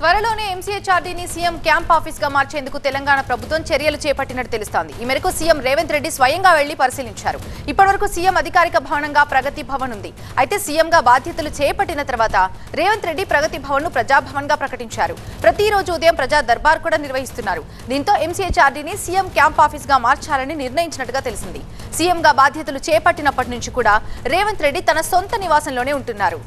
త్వరలోనే ఎంసీహెచ్ఆర్డీని CM camp office గా మార్చేందుకు తెలంగాణ ప్రభుత్వం చర్యలు చేపట్టినట్టు తెలుస్తోంది ఈ మేరకు సీఎం రేవంత్ రెడ్డి స్వయంగా వెళ్లి పరిశీలించారు ఇప్పటివరకు సీఎం అధికారిక భవనంగా ప్రగతి భవన్ ఉంది అయితే సీఎం గా బాధ్యతలు చేపట్టిన తర్వాత రేవంత్ రెడ్డి ప్రగతి భవన్ ను ప్రజాభవన్ గా ప్రకటించారు ప్రతిరోజు ఉదయం ప్రజా దర్బార్ కూడా నిర్వహిస్తున్నారు దీంతో ఎంసీహెచ్ఆర్డీని సీఎం క్యాంప్ ఆఫీస్ గా మార్చాలని నిర్ణయించినట్టుగా తెలిసింది సీఎం గా బాధ్యతలు చేపట్టినప్పటి నుంచి కూడా రేవంత్ రెడ్డి తన సొంత నివాసంలోనే ఉంటున్నారు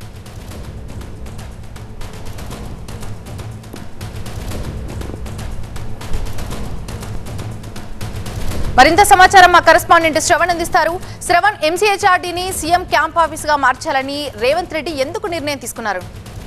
మరింత సమాచారం మా కరెస్పాండెంట్ శ్రవణ్ అందిస్తారు శ్రవణ్ ఎంసీహెచ్ఆర్డీని సీఎం క్యాంప్ ఆఫీస్ గా మార్చాలని రేవంత్ రెడ్డి ఎందుకు నిర్ణయం తీసుకున్నారు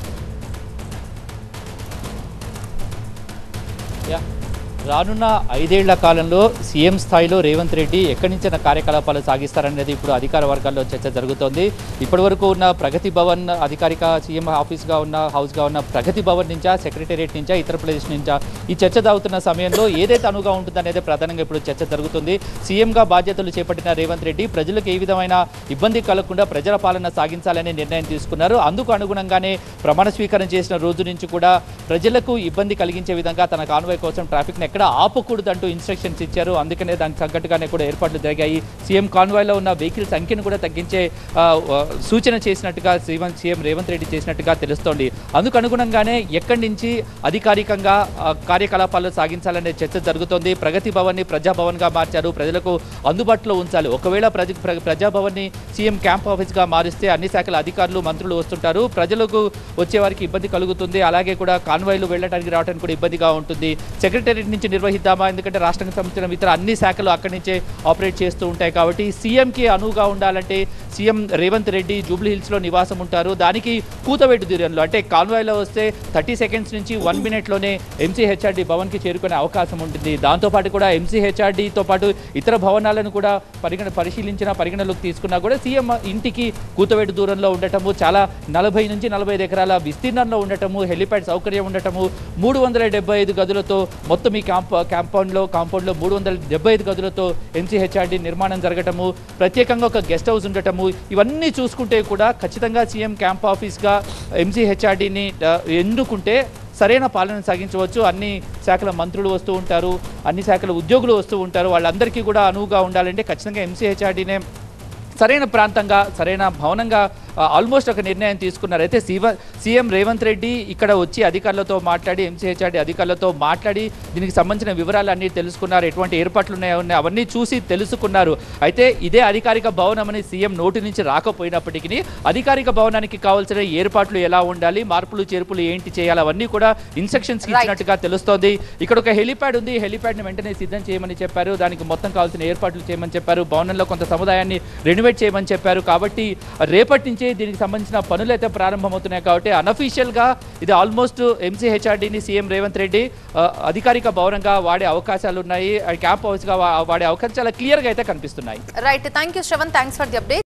యా. రానున్న ఐదేళ్ల కాలంలో సీఎం స్థాయిలో రేవంత్ రెడ్డి ఎక్కడి నుంచిన కార్యకలాపాలు సాగిస్తారనేది ఇప్పుడు అధికార వర్గాల్లో చర్చ జరుగుతోంది ఇప్పటివరకు ఉన్న ప్రగతి భవన్ అధికారిక సీఎం ఆఫీస్గా ఉన్న హౌస్గా ఉన్న ప్రగతి భవన్ నుంచా సెక్రటేరియట్ నుంచా ఇతర ప్రదేశ్ నుంచా ఈ చర్చ దాగుతున్న సమయంలో ఏదైతే అనుగా ఉంటుందనేది ప్రధానంగా ఇప్పుడు చర్చ జరుగుతుంది సీఎంగా బాధ్యతలు చేపట్టిన రేవంత్ రెడ్డి ప్రజలకు ఏ విధమైన ఇబ్బంది కలగకుండా ప్రజల పాలన సాగించాలనే నిర్ణయం తీసుకున్నారు అందుకు అనుగుణంగానే ప్రమాణ స్వీకారం చేసిన రోజు నుంచి కూడా ప్రజలకు ఇబ్బంది కలిగించే విధంగా తన కాన్వాయ్ కోసం ట్రాఫిక్ని ఎక్కడ ఆపకూడదంటూ ఇన్స్ట్రక్షన్స్ ఇచ్చారు అందుకనే దానికి తగ్గట్టుగానే కూడా ఏర్పాట్లు జరిగాయి సీఎం కాన్వాయ్లో ఉన్న వెహికల్ సంఖ్యను కూడా తగ్గించే ఆ, ఆ, సూచన చేసినట్టుగా సీఎం సీఎం రేవంత్ రెడ్డి చేసినట్టుగా తెలుస్తోంది అందుకు అనుగుణంగానే ఎక్కడి నుంచి అధికారికంగా ఆ, కార్యకలాపాలు సాగించాలనే చర్చ జరుగుతోంది ప్రగతి భవన్ని ప్రజాభవన్గా మార్చారు ప్రజలకు అందుబాటులో ఉంచాలి ఒకవేళ ప్రజ ప్ర- ప్రజాభవన్ని సీఎం క్యాంప్ ఆఫీస్గా మారిస్తే అన్ని శాఖల అధికారులు మంత్రులు వస్తుంటారు ప్రజలకు వచ్చే వారికి ఇబ్బంది కలుగుతుంది అలాగే కూడా కాన్వాయ్లు వెళ్ళడానికి రావడానికి కూడా ఇబ్బందిగా ఉంటుంది సెక్రటేరియట్ నుంచి నిర్వహిద్దామా ఎందుకంటే రాష్ట్రానికి సంబంధించిన ఇతర అన్ని శాఖలు అక్కడి నుంచే ఆపరేట్ చేస్తూ ఉంటాయి కాబట్టి సీఎంకి అనువుగా ఉండాలంటే సీఎం రేవంత్ రెడ్డి జూబ్లీ హిల్స్లో నివాసం ఉంటారు దానికి కూతవేటు దూరంలో అంటే కాన్వాయ్లో వస్తే థర్టీ సెకండ్స్ నుంచి వన్ మినిట్లోనే ఎంసీహెచ్ఆర్డీ భవన్కి చేరుకునే అవకాశం ఉంటుంది దాంతోపాటు కూడా ఎంసీహెచ్ఆర్డీతో పాటు ఇతర భవనాలను కూడా పరిగణ పరిశీలించిన పరిగణలోకి తీసుకున్నా కూడా సీఎం ఇంటికి కూతవేటు దూరంలో ఉండటము చాలా నలభై నుంచి నలభై ఐదు ఎకరాల విస్తీర్ణంలో ఉండటము హెలిప్యాడ్ సౌకర్యం ఉండటము మూడు వందల డెబ్బై ఐదు గదులతో మొత్తం ఈ క్యాంప్ కాంపౌండ్లో కాంపౌండ్లో మూడు వందల డెబ్బై ఐదు గదులతో ఎంసీహెచ్ఆర్డీ నిర్మాణం జరగటము ప్రత్యేకంగా ఒక గెస్ట్ హౌస్ ఉండటము ఇవన్నీ చూసుకుంటే కూడా ఖచ్చితంగా సీఎం క్యాంప్ ఆఫీస్గా ఎంసీహెచ్ఆర్డీని ఎన్నుకుంటే సరైన పాలన సాగించవచ్చు అన్ని శాఖల మంత్రులు వస్తూ ఉంటారు అన్ని శాఖల ఉద్యోగులు వస్తూ ఉంటారు వాళ్ళందరికీ కూడా అనువుగా ఉండాలంటే ఖచ్చితంగా ఎంసీహెచ్ఆర్డీనే సరైన ప్రాంతంగా సరైన భవనంగా ఆల్మోస్ట్ ఒక నిర్ణయం తీసుకున్నారు అయితే సీవ సీఎం రేవంత్ రెడ్డి ఇక్కడ వచ్చి అధికారులతో మాట్లాడి ఎంసీహెచ్ఆర్డీ అధికారులతో మాట్లాడి దీనికి సంబంధించిన వివరాలు అన్నీ తెలుసుకున్నారు ఎటువంటి ఏర్పాట్లు ఉన్నాయో ఉన్నాయి అవన్నీ చూసి తెలుసుకున్నారు అయితే ఇదే అధికారిక భవనం అని సీఎం నోటి నుంచి రాకపోయినప్పటికీ అధికారిక భవనానికి కావాల్సిన ఏర్పాట్లు ఎలా ఉండాలి మార్పులు చేర్పులు ఏంటి చేయాలి అవన్నీ కూడా ఇన్స్ట్రక్షన్స్ Right. ఇచ్చినట్టుగా తెలుస్తోంది ఇక్కడ ఒక హెలిప్యాడ్ ఉంది హెలిప్యాడ్ ని వెంటనే సిద్ధం చేయమని చెప్పారు దానికి మొత్తం కావాల్సిన ఏర్పాట్లు చేయమని చెప్పారు భవనంలో కొంత సముదాయాన్ని రెనోవేట్ చేయమని చెప్పారు కాబట్టి రేపటి నుంచే దీనికి సంబంధించిన పనులు అయితే ప్రారంభమవుతున్నాయి కాబట్టి అనఫీషియల్ గా ఇది ఆల్మోస్ట్ ఎంసీహెచ్ఆర్డీని సీఎం రేవంత్ రెడ్డి ఆ, అధికారిక భవనంగా వాడే అవకాశాలు ఉన్నాయి క్యాంప్ హౌస్ గా వా- వాడే అవకాశాలు చాలా క్లియర్ గా అయితే కనిపిస్తున్నాయి right thank you Shravan thanks for the update